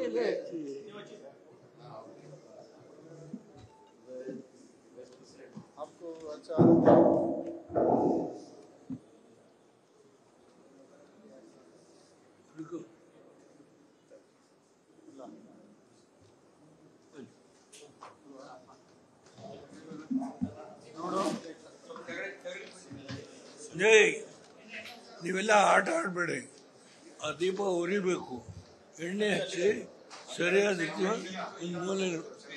आपको अच्छा ಜೈ ನೀವೆಲ್ಲ ಆಟ ಆಡಬೇಡಿ ಆ ದೀಪ ಉರಿಬೇಕು ಎಣ್ಣೆ ಹಚ್ಚಿ ಸರಿಯಾದ ರೀತಿ ಒಂದು ಮೂಲೆ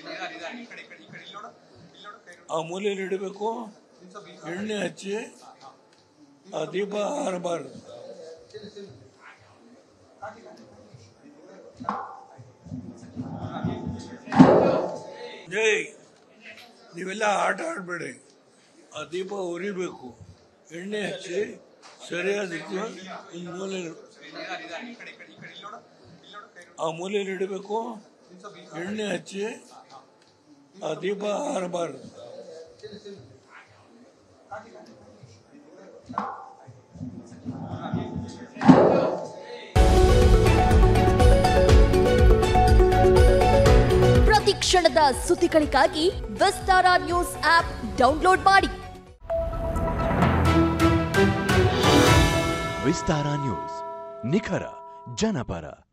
ಆ ಮೂಲೆಯಲ್ಲಿ ಇಡಬೇಕು ಎಣ್ಣೆ ಹಚ್ಚಿ ಆ ದೀಪ ಆರಬಾರದು ಜೈ ನೀವೆಲ್ಲ ಆಟ ಆಡಬೇಡಿ ಆ ದೀಪ ಉರಿಬೇಕು ಎಣ್ಣೆ ಹಚ್ಚಿ ಸರಿಯಾದ ರೀತಿ ಒಂದು ಮೂಲೆ ಆ ಮೂಲೆಯಲ್ಲಿ ಇಡಬೇಕು ಎಣ್ಣೆ ಹಚ್ಚಿ ಆ ದೀಪ ಆರಬಾರದು ಪ್ರತಿ ಕ್ಷಣದ ಸುದ್ದಿಗಳಿಗಾಗಿ ವಿಸ್ತಾರ ನ್ಯೂಸ್ ಆಪ್ ಡೌನ್ಲೋಡ್ ಮಾಡಿ ವಿಸ್ತಾರ ನ್ಯೂಸ್ ನಿಖರ ಜನಪರ